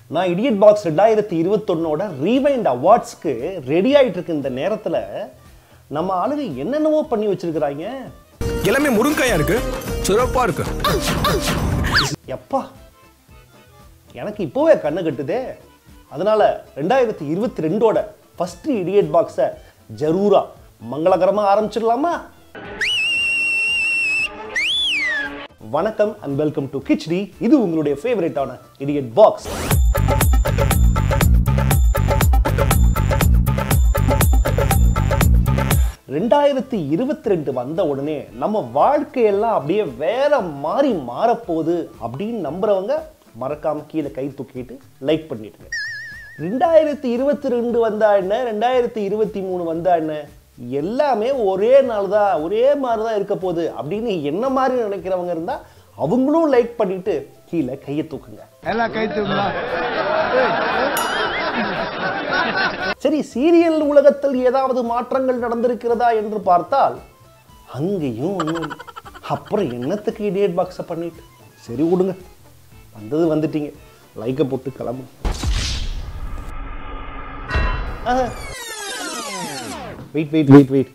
நான் idiot box ரெண்டாயிரத்தி இருபத்தொன்னோட rewind அவார்ட்ஸ்க்கு ready ஆயிட்டு இருக்க இந்த நேரத்தில் நம்ம ஆளுங்க என்னென்னவோ பண்ணி வச்சிருக்கிறாங்க எல்லாமே முருங்கையா இருக்கு சிறப்பா இருக்கு எப்பா எனக்கு இப்போவே கண்ணு கட்டுதே அதனால ரெண்டாயிரத்தி இருபத்தி ரெண்டோட ஃபர்ஸ்ட் இடியட் பாக்ஸை ஜரூரா மங்களகரமா ஆரம்பிச்சிடலாமா வணக்கம் அண்ட் வெல்கம் டு கிச்டி இது உங்களுடைய ஃபேவரட்டான இடியட் பாக்ஸ் ரெண்டாயிரத்தி இருபத்தி ரெண்டு வந்த உடனே நம்ம வாழ்க்கையெல்லாம் அப்படியே வேற மாதிரி மாறப்போகுது அப்படின்னு நம்புறவங்க மறக்காம கீழே கை தூக்கிட்டு லைக் பண்ணிடுங்க ரெண்டாயிரத்தி இருபத்தி ரெண்டு வந்தா என்ன ரெண்டாயிரத்தி இருபத்தி மூணு வந்தா என்ன எல்லாமே ஒரே நாள் தான் ஒரே மாதிரி தான் இருக்க போகுது அப்படின்னு என்ன மாதிரி நினைக்கிறவங்க இருந்தா அவங்களும் லைக் பண்ணிட்டு கீழே கையை தூக்குங்க எல்லாம் கை தூக்கலாம் சரி சீரியல் உலகத்தில் ஏதாவது மாற்றங்கள் நடந்திருக்கிறதா என்று பார்த்தால் அங்கேயும் ஒண்ணும் இல்லை. அப்புறம் என்னத்துக்கு இடியட் பாக்ஸை பண்ணிட்டு சரி விடுங்க வந்தது வந்துட்டீங்க லைக்கை போட்டு கிளம்பு வெயிட் வெயிட் வெயிட் வெயிட்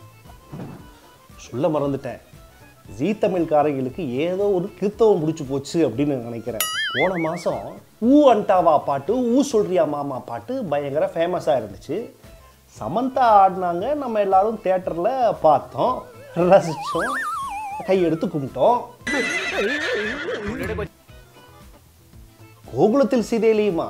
சொல்ல மறந்துட்டேன் ஜீ தமிழ்காரங்களுக்கு ஏதோ ஒரு கிறித்தவம் முடிச்சு போச்சு அப்படின்னு நினைக்கிறேன் போன மாதம் ஊ அண்டாவா பாட்டு ஊ சொல்றியா மாமா பாட்டு பயங்கர ஃபேமஸாக இருந்துச்சு சமந்தா ஆடினாங்க நம்ம எல்லாரும் தேட்டரில் பார்த்தோம் ரசித்தோம் கையெடுத்து கும்பிட்டோம் கோகுலத்தில் சீதையிலையுமா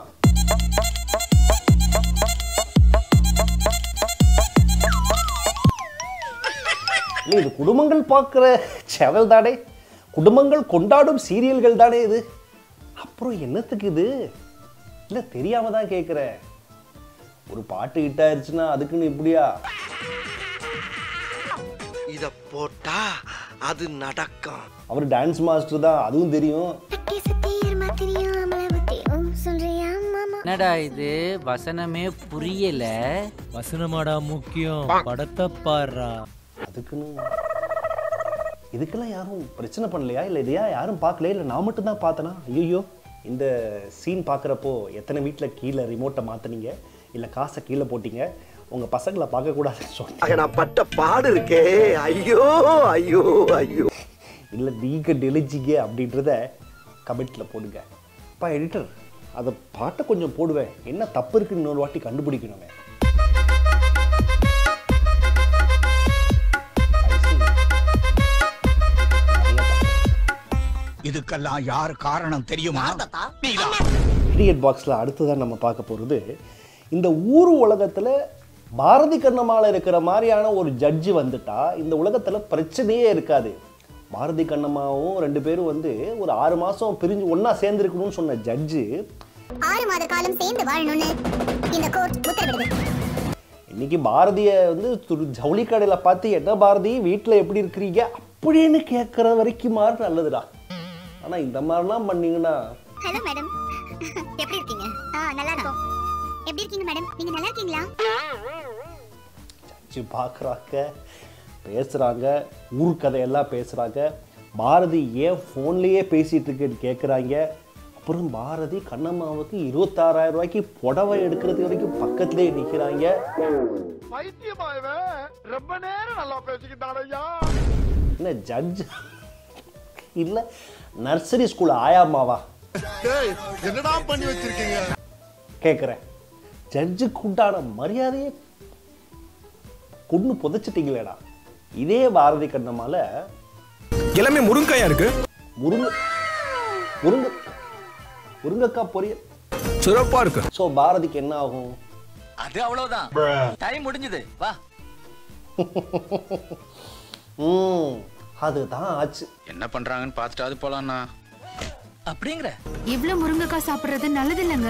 இல்லை இது குடும்பங்கள் பார்க்குற சேனல் தானே குடும்பங்கள் கொண்டாடும் சீரியல்கள் தானே இது அப்புறம் என்னத்துக்கு இது இல்லை தெரியாம தான் கேட்குறேன் ஒரு பாட்டு ஹிட் ஆயிருச்சுன்னா அதுக்குன்னு இப்படியா இத போட்டா அது நடக்கும் அவர் டான்ஸ் மாஸ்டர் தான் அதுவும் தெரியும் தட்டி சத்தியமா தெரியாமல பத்தியும் சொல்றியா மாமா என்னடா இது வசனமே புரியல வசனமாடா முக்கியம் படத்தை பாடுறா அதுக்குன்னு இதுக்கெல்லாம் யாரும் பிரச்சனை பண்ணலையா இல்லை இதையா யாரும் பார்க்கலையா இல்லை நான் மட்டும் தான் பார்த்தேனா ஐயோ இந்த சீன் பார்க்குறப்போ எத்தனை வீட்டில் கீழே ரிமோட்டை மாற்றுனீங்க இல்லை காசை கீழே போட்டீங்க உங்கள் பசங்களை பார்க்கக்கூடாதுன்னு சொன்னேன் ஆக நான் பட்ட பாடு இருக்கே ஐயோ ஐயோ ஐயோ இல்லை நீங்க டெலிஜிங்க அப்படின்றத கமெண்ட்டில் போடுங்க அப்பா எடிட்டர் அதை பாட்டை கொஞ்சம் போடுவேன் என்ன தப்பு இருக்குன்னு இன்னொரு வாட்டி கண்டுபிடிக்கணுமே இதுக்கெல்லாம் யார் காரணம் தெரியுமா இடியட் பாக்ஸில் அடுத்ததான் நம்ம பார்க்க போகிறது இந்த ஊர் உலகத்தில் பாரதி கண்ணம்மாவில் இருக்கிற மாதிரியான ஒரு ஜட்ஜு வந்துட்டா இந்த உலகத்தில் பிரச்சனையே இருக்காது பாரதி கண்ணம்மாவும் ரெண்டு பேரும் வந்து ஒரு ஆறு மாதம் பிரிஞ்சு ஒன்றா சேர்ந்துருக்கணும்னு சொன்ன ஜட்ஜு ஆறு மாத காலம் சேர்ந்து வாழணும்னு இந்த கோர்ட் உத்தரவிடுது இன்னைக்கு பாரதியை வந்து துரு- ஜவுளி கடையில் பார்த்து என்ன பாரதி வீட்டில் எப்படி இருக்கிறீங்க அப்படின்னு கேட்குற வரைக்கும் மாதிரி நல்லதுடா ஆனால் இந்த மாதிரிலாம் பண்ணீங்கன்னா ஹலோ மேடம் எப்படி இருக்கீங்க ஆ நல்லா இருக்கோம் எப்படி இருக்கீங்க மேடம் நீங்க நல்லா இருக்கீங்களா வச்சு பார்க்குறாங்க பேசுகிறாங்க ஊர் கதையெல்லாம் பேசுகிறாங்க பாரதி ஏன் ஃபோன்லேயே பேசிகிட்டு இருக்கேன்னு கேட்குறாங்க அப்புறம் பாரதி கண்ணம்மாவுக்கு இருபத்தாறாயிரம் ரூபாய்க்கு புடவை எடுக்கிறது வரைக்கும் பக்கத்துலேயே நிற்கிறாங்க ரொம்ப நேரம் நல்லா பேசிக்கிட்டாரையா என்ன ஜட்ஜ் இல்லை நர்சரி ஸ்கூல் ஆயாமாவா என்னடா பண்ணி வச்சிருக்கீங்க கேட்குறேன் ஜட்ஜுக்கு உண்டான மரியாதையை கொண்டு புதைச்சிட்டீங்களேடா இதே பாரதி கண்ணம்மால எல்லாமே முருங்கையா இருக்கு முருங்க முருங்க முருங்கக்காய் பொரியல் சிறப்பா இருக்கு ஸோ பாரதிக்கு என்ன ஆகும் அது அவ்வளவுதான் டைம் முடிஞ்சது வா ம் அதுதான் ஆச்சு என்ன பண்றாங்கன்னு பார்த்துட்டாவது போலாம்ண்ணா அப்படிங்கிற இவ்ளோ முருங்கைக்காய் சாப்பிடுறது நல்லது இல்லைங்க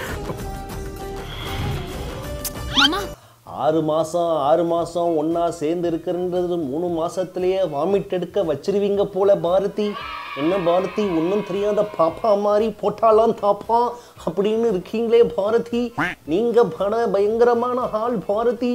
மாமா ஆறு மாசம் ஆறு மாசம் ஒண்ணா சேர்ந்து இருக்கிறன்றது மூணு மாசத்திலேயே வாமிட் எடுக்க வச்சிருவீங்க போல பாரதி என்ன பாரதி ஒன்றும் தெரியாத பாப்பா மாதிரி போட்டாலாம் தாப்பா அப்படின்னு இருக்கீங்களே பாரதி நீங்க பட பயங்கரமான ஆள் பாரதி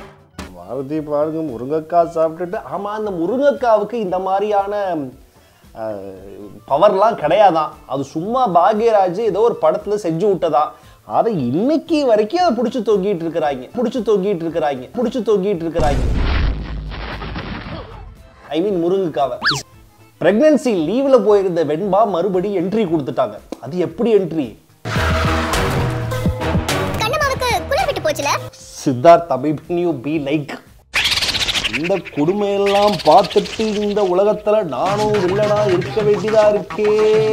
பாரதி பாருங்க முருங்கைக்காய் சாப்பிட்டுட்டு ஆமா அந்த முருங்கைக்காவுக்கு இந்த மாதிரியான பவர்லாம் கிடையாதான் அது சும்மா பாக்யராஜ் ஏதோ ஒரு படத்துல செஞ்சு விட்டதா அதை இன்னைக்கு வரைக்கும் அதை பிடிச்சி தொங்கிட்டு இருக்கிறாங்க பிடிச்சி தொங்கிட்டு இருக்கிறாங்க பிடிச்சி தொங்கிட்டு இருக்கிறாங்க ஐ மீன் முருங்குக்காவை பிரெக்னன்சி லீவ்ல போயிருந்த வெண்பா மறுபடி என்ட்ரி கொடுத்துட்டாங்க அது எப்படி என்ட்ரி கண்ணம்மாவுக்கு குளிர் விட்டு போச்சுல சித்தார்த் அபிமன்யு பி லைக் இந்த கொடுமையெல்லாம் பார்த்துட்டு இந்த உலகத்துல நானும் வில்லனா இருக்க வேண்டியதா இருக்கே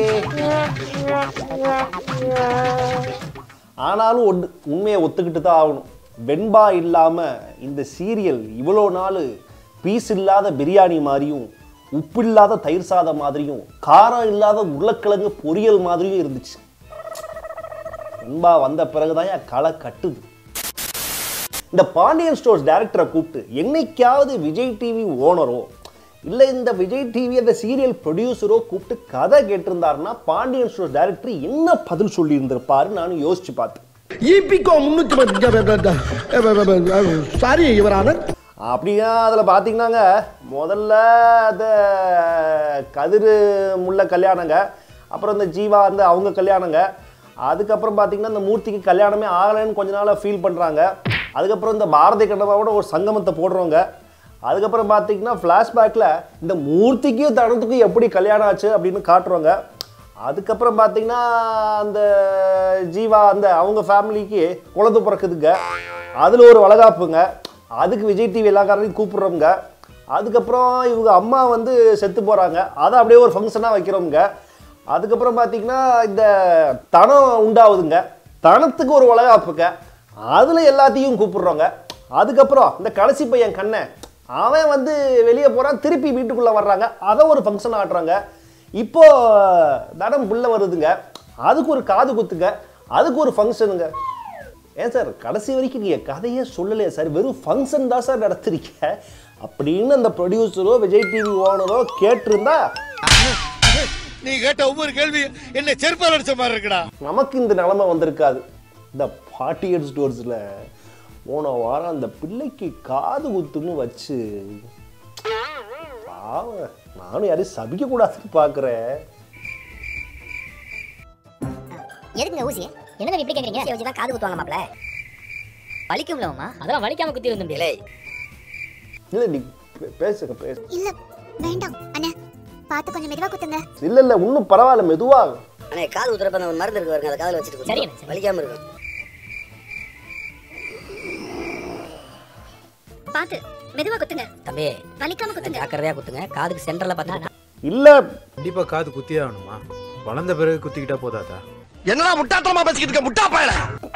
ஆனாலும் ஒன்று உண்மையை ஒத்துக்கிட்டு தான் ஆகணும் வெண்பா இல்லாம இந்த சீரியல் இவ்வளோ நாள் பீஸ் இல்லாத பிரியாணி மாதிரியும் உப்பு இல்லாத தயிர் சாதம் மாதிரியும் காரம் இல்லாத உருளைக்கிழங்கு பொரியல் மாதிரியும் இருந்துச்சு வெண்பா வந்த பிறகுதான் என் களை கட்டுது இந்த பாண்டியன் ஸ்டோர்ஸ் டைரக்டரை கூப்பிட்டு என்னைக்காவது விஜய் டிவி ஓனரோ இல்லை இந்த விஜய் டிவி அந்த சீரியல் ப்ரொடியூசரோ கூப்பிட்டு கதை கேட்டிருந்தாருன்னா பாண்டியன் ஸ்டோர்ஸ் டைரக்டர் என்ன பதில் சொல்லியிருந்திருப்பாரு நான் யோசிச்சு பார்த்தேன் இபிகோ முன்னூத்தி சாரி யுவரானர் அப்படின்னா அதில் பார்த்தீங்கன்னாங்க முதல்ல அந்த கதிர் முல்லை கல்யாணங்க அப்புறம் இந்த ஜீவா அந்த அவங்க கல்யாணங்க அதுக்கப்புறம் பார்த்தீங்கன்னா இந்த மூர்த்திக்கு கல்யாணமே ஆகலைன்னு கொஞ்ச நாளாக ஃபீல் பண்ணுறாங்க அதுக்கப்புறம் இந்த பாரதி கண்டபாவோட ஒரு சங்கமத்தை போடுறவங்க அதுக்கப்புறம் பார்த்தீங்கன்னா ஃப்ளாஷ்பேக்கில் இந்த மூர்த்திக்கும் தனத்துக்கும் எப்படி கல்யாணம் ஆச்சு அப்படின்னு காட்டுறவங்க அதுக்கப்புறம் பார்த்தீங்கன்னா அந்த ஜீவா அந்த அவங்க ஃபேமிலிக்கு குழந்தை பிறக்குதுங்க அதில் ஒரு வளகாப்புங்க அதுக்கு விஜய் டிவி எல்லா காரரையும் கூப்பிடுறவங்க அதுக்கப்புறம் இவங்க அம்மா வந்து செத்து போகிறாங்க அதை அப்படியே ஒரு ஃபங்க்ஷனாக வைக்கிறவங்க அதுக்கப்புறம் பார்த்தீங்கன்னா இந்த தனம் உண்டாகுதுங்க தனத்துக்கு ஒரு வளகாப்புங்க அதில் எல்லாத்தையும் கூப்பிடுறோங்க அதுக்கப்புறம் இந்த கடைசி பையன் கண்ணன் அவன் வந்து வெளியே போகிறான் திருப்பி வீட்டுக்குள்ளே வர்றாங்க அதை ஒரு ஃபங்க்ஷன் ஆடுறாங்க இப்போ தனம் புள்ள வருதுங்க அதுக்கு ஒரு காது குத்துங்க அதுக்கு ஒரு ஃபங்க்ஷனுங்க ஏன் சார் கடைசி வரைக்கும் நீங்கள் கதையே சொல்லலையே சார் வெறும் ஃபங்க்ஷன் தான் சார் நடத்துறீங்க அப்படின்னு அந்த ப்ரொடியூசரோ விஜய் டிவி ஓனரோ கேட்டிருந்தா நீ கேட்ட ஒவ்வொரு கேள்வி என்ன செருப்பால் அடிச்ச மாதிரி இருக்குடா நமக்கு இந்த நிலைமை வந்திருக்காது இந்த பாட்டியர் ஸ்டோர்ஸில் போன வாரம் அந்த பிள்ளைக்கு காது குத்துன்னு வச்சு பாவம் நானும் யாரையும் சபிக்க கூடாதுன்னு பார்க்குறேன் எதுக்குங்க ஊசி என்னங்க இப்படி கேக்குறீங்க ஊசி தான் காது குத்துவாங்க மாப்ள வலிக்கும்லம்மா அதெல்லாம் வலிக்காம குத்தி வந்து இல்லை நீ பே- பேசுங்க பேசு இல்ல வேண்டாம் அண்ணா பார்த்து கொஞ்சம் மெதுவா குத்துங்க இல்லை இல்லை இன்னும் பரவாயில்ல மெதுவாக அண்ணே காது ஊத்துறப்ப அந்த ஒரு மருந்து இருக்கு பாருங்க அதை காதுல வச்சுட்டு சரி, குத்துங்க. சரி. வலிக்காம இருக்கும் பார்த்து மெதுவா குத்துங்க தம்பி வலிக்காம குத்துங்க ஜாக்கிரதையா குத்துங்க காதுக்கு சென்டர்ல பார்த்து இல்லை கண்டிப்பா காது குத்தியே ஆகணுமா வளர்ந்த பிறகு குத்திக்கிட்டா போதாதா என்னடா முட்டாத்தனமா பேசிக்கிட்டு இருக்க முட்டா பயல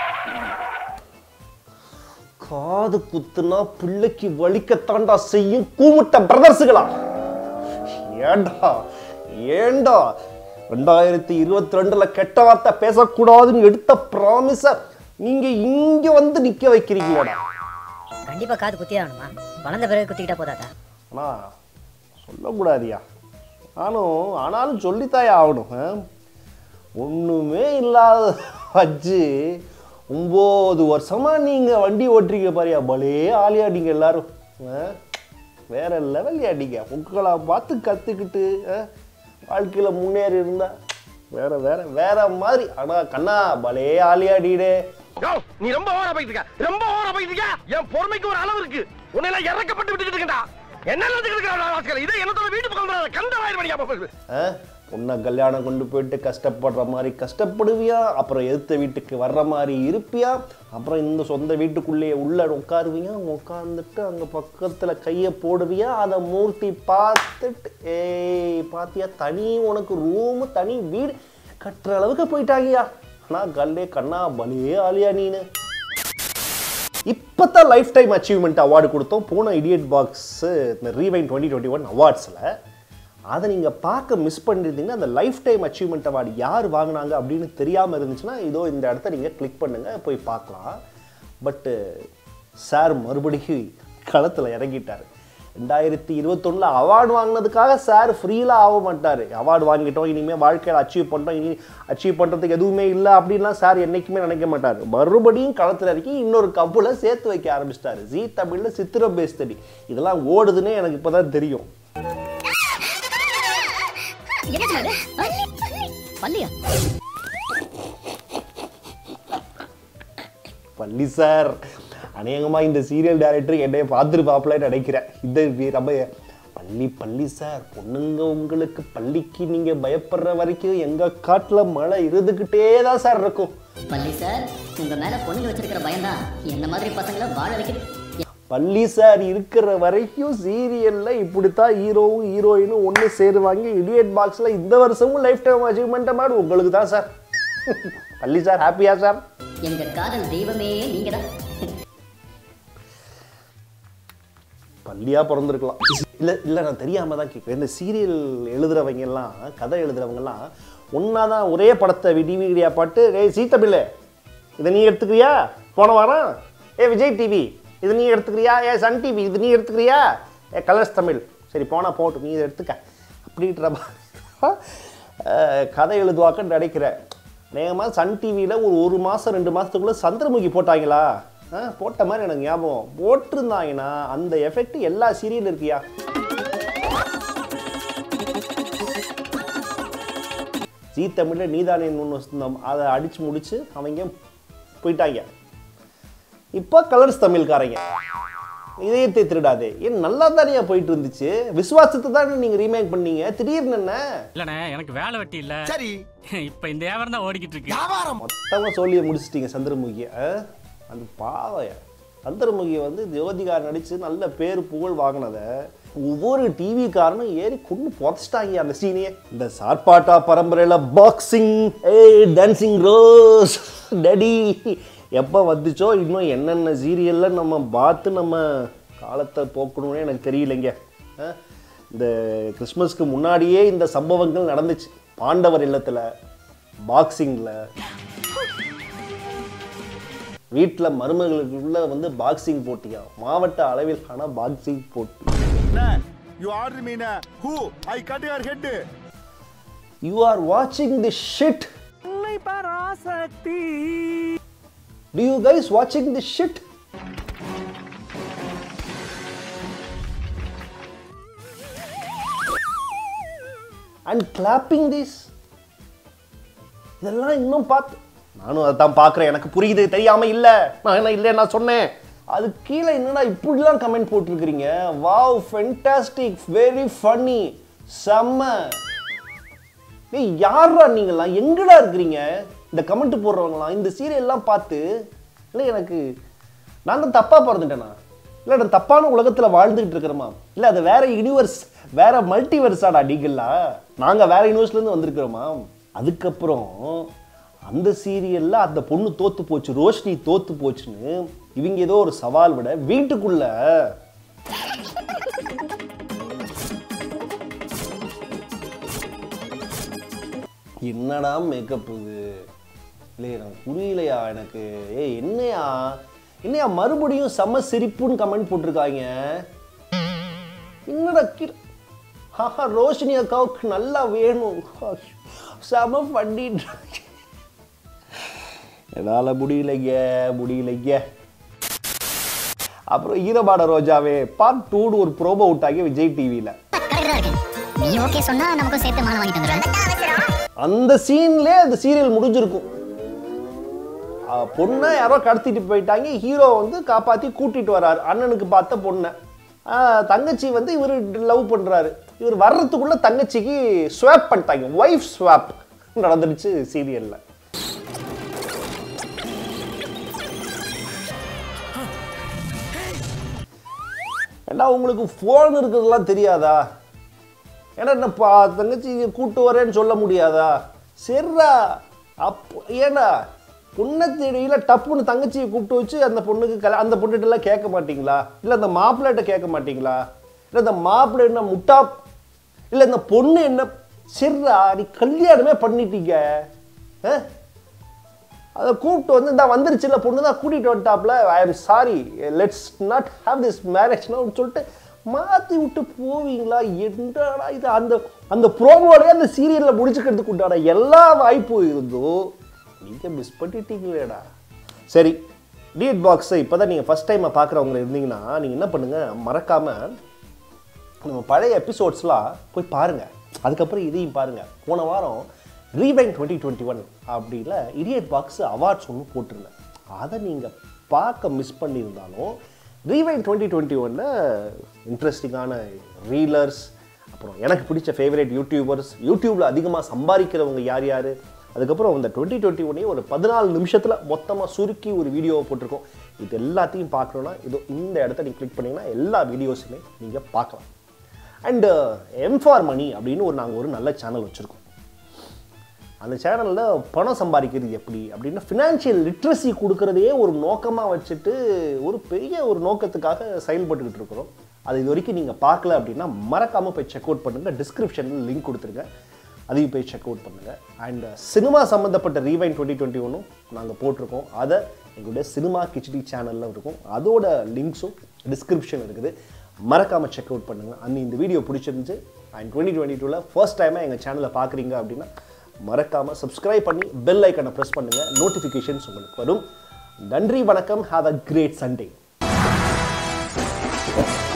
காது குத்துனா பிள்ளைக்கு வலிக்கத்தாண்டா செய்யும் கூமுட்ட பிரதர்ஸுகளா ஏண்டா ஏண்டா ரெண்டாயிரத்தி இருபத்தி ரெண்டுல கெட்ட வார்த்தை பேசக்கூடாதுன்னு எடுத்த ப்ராமிஸ நீங்க இங்க வந்து நிக்க வைக்கிறீங்களா கண்டிப்பா காது குத்தியே ஆகணுமா வளர்ந்த பிறகு குத்திக்கிட்டா போதாதா ஆனா சொல்லக்கூடாதியா நானும் ஆனாலும் சொல்லித்தாயா ஆகணும் ஆ? ஒண்ணுமே இல்லாத வச்சு ஒம்பது வருஷமா நீங்க வண்டி ஓட்டுறீங்க பாரியா பலே ஆளியா நீங்க எல்லாரும் ஆ? வேற லெவல் அடிங்க உங்களை பார்த்து கத்துக்கிட்டு ஆ? வாழ்க்கையில முன்னேறி இருந்தா வேற வேற வேற மாதிரி ஆனா கண்ணா பலே ஆளியாடிடே நீ ரொம்ப ஓவரா போயிட்டு இருக்க ரொம்ப ஓவரா போயிட்டு இருக்க என் பொறுமைக்கு ஒரு அளவு இருக்கு உன்னை எல்லாம் இறக்கப்பட்டு விட்டுட்டு இருக்கா என்ன நினைச்சுக்கிட்டு இதை என்னத்தோட வீட்டு பக்கம் கண்டவாயிரம் மணியா ஆ? உன்னை கல்யாணம் கொண்டு போயிட்டு கஷ்டப்படுற மாதிரி கஷ்டப்படுவியா அப்புறம் எதிர்த்த வீட்டுக்கு வர்ற மாதிரி இருப்பியா அப்புறம் இந்த சொந்த வீட்டுக்குள்ளேயே உள்ள உட்காருவியா உட்காந்துட்டு அங்கே பக்கத்தில் கையை போடுவியா அதை மூர்த்தி பார்த்துட்டு ஏய் பாத்தியா தனி உனக்கு ரூமு தனி வீடு கட்டுற அளவுக்கு போயிட்டாங்கயா ஆனால் கல்லே கண்ணா பலே ஆலியா நீனு இப்போ தான் லைஃப் டைம் அச்சீவ்மெண்ட் அவார்டு கொடுத்தோம் போன இடியட் பாக்ஸு இந்த ரீவைன் டுவெண்ட்டி டுவெண்ட்டி ஒன் அவார்ட்ஸில் அதை நீங்கள் பார்க்க மிஸ் பண்ணியிருந்தீங்கன்னா அந்த லைஃப் டைம் அச்சீவ்மெண்ட் அவார்டு யார் வாங்கினாங்க அப்படின்னு தெரியாமல் இருந்துச்சுன்னா இதோ இந்த இடத்த நீங்கள் கிளிக் பண்ணுங்கள் போய் பார்க்கலாம் பட்டு சார் மறுபடியும் களத்தில் இறங்கிட்டார் ரெண்டாயிரத்தி இருபத்தொன்னில் அவார்டு வாங்கினதுக்காக சார் ஃப்ரீலாம் ஆக மாட்டார் அவார்டு வாங்கிட்டோம் இனிமேல் வாழ்க்கையில் அச்சீவ் பண்ணிட்டோம் இனி அச்சீவ் பண்ணுறதுக்கு எதுவுமே இல்லை அப்படின்லாம் சார் என்றைக்குமே நினைக்க மாட்டார் மறுபடியும் களத்தில் இறக்கி இன்னொரு கப்புல சேர்த்து வைக்க ஆரம்பிச்சிட்டாரு ஜி தமிழில் சித்திர பேஸ்தடி இதெல்லாம் ஓடுதுன்னே எனக்கு இப்போ தான் தெரியும் என்னாச்சு அது? ஆ? பல்லியா பள்ளி சார் அநேகமா இந்த சீரியல் டைரக்டர் என்னைய பார்த்துருப்பாப்லன்னு நினைக்கிறேன் இந்த வி- நம்ம பள்ளி பள்ளி சார் பொண்ணுங்க உங்களுக்கு பள்ளிக்கு நீங்க பயப்படுற வரைக்கும் எங்க காட்டுல மழை இருந்துகிட்டே தான் சார் இருக்கும் பள்ளி சார் உங்க மேல பொண்ணுங்க வச்சிருக்கிற பயம்தான் என்ன மாதிரி பசங்களை வாழ வைக்குது பள்ளி சார் இருக்கிற வரைக்கும் சீரியல்ல இப்படித்தான் ஹீரோவும் ஹீரோயினும் ஒன்று சேருவாங்க இடியட் பாக்ஸ்ல இந்த வருஷமும் லைஃப் டைம் அச்சீவ்மெண்ட் மாதிரி உங்களுக்கு தான் சார் பள்ளி சார் ஹாப்பியா சார் எங்க காதல் தெய்வமே நீங்க தான் பள்ளியா பிறந்திருக்கலாம் இல்ல இல்ல நான் தெரியாம தான் கேட்குறேன் இந்த சீரியல் எழுதுறவங்க எல்லாம் கதை எழுதுறவங்க எல்லாம் ஒன்னாதான் ஒரே படத்தை டிவிடியா பாட்டு ஏய் சீ தமிழ் இதை நீ எடுத்துக்கிறியா போன வாரம் ஏ விஜய் டிவி இது நீ எடுத்துக்கிறியா ஏ சன் டிவி இது நீ எடுத்துக்கிறியா ஏ கலர்ஸ் தமிழ் சரி போனா போட்டு நீ இதை எடுத்துக்க அப்படின்ற மாதிரி அஹ், கதை எழுதுவாக்கன்னு நினைக்கிறேன் நேகமாக சன் டிவியில் ஒரு ஒரு மாதம் ரெண்டு மாதத்துக்குள்ளே சந்திரமுகி போட்டாங்களா ஆ போட்ட மாதிரி எனக்கு ஞாபகம் போட்டிருந்தாங்கன்னா அந்த எஃபெக்ட் எல்லா சீரியலும் இருக்கியா ஜீ தமிழில் நீதானே ஒன்று வச்சிருந்தோம் அதை அடித்து முடிச்சு அவங்க போயிட்டாங்க இப்போ கலர்ஸ் தமிழ்காரங்க இதயத்தை திருடாதே ஏன் நல்லா தானே போயிட்டு இருந்துச்சு விசுவாசத்தை தானே நீங்கள் ரீமேக் பண்ணீங்க திடீர்னு என்ன இல்லண்ணே எனக்கு வேலை வெட்டி இல்ல சரி இப்ப இந்த வியாபாரம் தான் ஓடிக்கிட்டு இருக்கு வியாபாரம் மொத்தமாக சொல்லிய முடிச்சிட்டீங்க சந்திரமுகியை ஆ? அந்த பாவைய சந்திரமுகியை வந்து ஜோதிகா நடித்து நல்ல பேர் புகழ் வாங்கினதை ஒவ்வொரு டிவிக்காரனும் ஏறி கொண்டு புதைச்சிட்டாங்க அந்த சீனையே இந்த சார்பாட்டா பரம்பரையில் பாக்ஸிங் ஏய் டான்சிங் ரோஸ் டடி எப்போ வந்துச்சோ இன்னும் என்னென்ன சீரியலில் நம்ம பார்த்து நம்ம காலத்தை போக்கணும்னு எனக்கு தெரியலைங்க ஆ? இந்த கிறிஸ்மஸ்க்கு முன்னாடியே இந்த சம்பவங்கள் நடந்துச்சு பாண்டவர் இல்லத்தில் பாக்ஸிங்கில் வீட்டில் மருமகளுக்குள்ள வந்து பாக்ஸிங் போட்டியா மாவட்ட அளவிலான பாக்ஸிங் போட்டி யூ ஆர்டர் மீன who I cut your head you are வாட்சிங் the shit to you guys வாட்சிங் the shit and clapping this இதெல்லாம் இன்னும் பார்த்து நானும் அதை தான் பார்க்குறேன் எனக்கு புரியுது தெரியாம இல்ல நான் என்ன இல்லை நான் சொன்னேன் அது கீழே என்னடா இப்படிலாம் கமெண்ட் போட்டிருக்கிறீங்க வாவ் ஃபென்டாஸ்டிக் வெரி ஃபன்னி செம்ம ஏய் யாரா நீங்களாம் எங்கடா இருக்கிறீங்க இந்த கமெண்ட் போடுறவங்களாம் இந்த சீரியல்லாம் பார்த்து இல்லை எனக்கு நான் தான் தப்பா பிறந்துட்டேனா இல்லை நான் தப்பான உலகத்தில் வாழ்ந்துகிட்டு இருக்கிறோமா இல்லை அது வேற யூனிவர்ஸ் வேற மல்டிவர்ஸாடா நீங்களா நாங்கள் வேற யூனிவர்ஸ்லேருந்து வந்திருக்கிறோமா அதுக்கப்புறம் அந்த சீரியல்ல அந்த பொண்ணு தோத்து போச்சு ரோஷினி தோத்து போச்சுன்னு இவங்க ஏதோ ஒரு சவால் விட வீட்டுக்குள்ள என்னடா மேக்கப் இது இல்லை எனக்கு புரியலையா எனக்கு ஏய் என்னையா என்னையா மறுபடியும் செம சிரிப்புன்னு கமெண்ட் போட்டிருக்காங்க என்னடா கிர ஆஹா ரோஷினி அக்காவுக்கு நல்லா வேணும் செம பண்ணிட்டு என்னால் முடியலைங்க முடியலைங்க அப்புறம் ஈரபாட ரோஜாவே பார்ட் டூடு ஒரு ப்ரோமோ விட்டாங்க விஜய் டிவியில் கரெக்டா இருக்கு நீ ஓகே சொன்னா நமக்கும் சேர்த்து மாலை வாங்கி தந்துடுறேன் அந்த சீன்லேயே அந்த சீரியல் முடிஞ்சிருக்கும் அஹ் பொண்ணை யாரோ கடத்திட்டு போயிட்டாங்க ஹீரோ வந்து காப்பாற்றி கூட்டிட்டு வராரு அண்ணனுக்கு பார்த்த பொண்ணை அஹ் தங்கச்சி வந்து இவர் லவ் பண்ணுறாரு இவர் வர்றதுக்குள்ள தங்கச்சிக்கு ஸ்வாப் பண்ணிட்டாங்க ஒய்ஃப் ஸ்வாப் நடந்துருச்சு சீரியலில் ஏண்டா உங்களுக்கு ஃபோன் இருக்கிறதுலாம் தெரியாதா ஏன்னா என்ன பா தங்கச்சி கூட்டு வரேன்னு சொல்ல முடியாதா சரிடா அப்போ ஏண்டா பொண்ணை தேடியில டப்புன்னு தங்கச்சியை கூப்பிட்டு வச்சு அந்த பொண்ணுக்கு கல்யா அந்த பொண்ணுகிட்டலாம் கேட்க மாட்டீங்களா இல்லை அந்த மாப்பிள்ளைகிட்ட கேட்க மாட்டீங்களா இல்லை இந்த மாப்பிள்ளை என்ன முட்டா இல்லை இந்த பொண்ணு என்ன சரிடா நீ கல்யாணமே பண்ணிட்டீங்க ஆ அதை கூப்பிட்டு வந்து இந்த வந்துருச்சுல பொண்ணு தான் கூட்டிகிட்டு வந்துட்டாப்ல I am sorry let's not have this மேரேஜ்னு சொல்லிட்டு மாற்றி விட்டு போவீங்களா என்னடா இது அந்த அந்த ப்ரோமோலயே அந்த சீரியலில் முடிச்சுக்கிறதுக்கு உண்டான எல்லா வாய்ப்பும் இருந்தோ நீங்கள் மிஸ் பண்ணிட்டீங்களேடா சரி டீட் பாக்ஸை இப்போ தான் நீங்கள் ஃபஸ்ட் டைமை பார்க்குறவங்க இருந்தீங்கன்னா நீங்கள் என்ன பண்ணுங்கள் மறக்காமல் நம்ம பழைய எபிசோட்ஸ்லாம் போய் பாருங்கள் அதுக்கப்புறம் இதையும் பாருங்கள் போன வாரம் ரீபைன் டுவெண்ட்டி டுவெண்ட்டி ஒன் அப்படில இடியட் பாக்ஸ் அவார்ட்ஸ் ஒன்று போட்டிருந்தேன் அதை நீங்கள் பார்க்க மிஸ் பண்ணியிருந்தாலும் ரீவைன் டுவெண்ட்டி டுவெண்ட்டி ஒனில் இன்ட்ரெஸ்டிங்கான ரீலர்ஸ் அப்புறம் எனக்கு பிடிச்ச ஃபேவரட் யூடியூபர்ஸ் யூடியூப்பில் அதிகமாக சம்பாதிக்கிறவங்க யார் யார் அதுக்கப்புறம் இந்த டுவெண்ட்டி டுவெண்ட்டி ஒன்னே ஒரு பதினாலு நிமிஷத்தில் மொத்தமாக சுருக்கி ஒரு வீடியோவை போட்டிருக்கோம் இது எல்லாத்தையும் பார்க்கணுன்னா இதோ இந்த இடத்த நீங்கள் கிளிக் பண்ணிங்கன்னா எல்லா வீடியோஸுமே நீங்கள் பார்க்கலாம் அண்டு எம் ஃபார் மணி அப்படின்னு ஒரு நாங்கள் ஒரு நல்ல சேனல் வச்சுருக்கோம் அந்த சேனலில் பணம் சம்பாதிக்கிறது எப்படி அப்படின்னா ஃபினான்ஷியல் லிட்ரஸி கொடுக்குறதையே ஒரு நோக்கமாக வச்சுட்டு ஒரு பெரிய ஒரு நோக்கத்துக்காக செயல்பட்டுக்கிட்டு இருக்கிறோம் அது இது வரைக்கும் நீங்கள் பார்க்கல அப்படின்னா மறக்காமல் போய் செக் அவுட் பண்ணுங்கள் டிஸ்கிரிப்ஷனில் லிங்க் கொடுத்துருங்க அதையும் போய் செக் அவுட் பண்ணுங்கள் அண்ட் சினிமா சம்மந்தப்பட்ட ரீவைன் டுவெண்ட்டி டுவெண்ட்டி ஒன்றும் நாங்கள் போட்டிருக்கோம் அதை எங்களுடைய சினிமா கிச்சடி சேனலில் இருக்கும் அதோட லிங்க்ஸும் டிஸ்கிரிப்ஷன் இருக்குது மறக்காமல் செக் அவுட் பண்ணுங்கள் அண்ட் இந்த வீடியோ பிடிச்சிருந்துச்சு அண்ட் டுவெண்ட்டி டுவெண்ட்டி டூவில் ஃபர்ஸ்ட் டைமாக எங்கள் சேனலை பார்க்குறீங்க அப்படின்னா மறக்காமல் சப்ஸ்கிரைப் பண்ணி பெல் ஐக்கனை ப்ரெஸ் பண்ணுங்கள் நோட்டிஃபிகேஷன்ஸ் உங்களுக்கு வரும் நன்றி வணக்கம் ஹாவ் அ கிரேட் சண்டே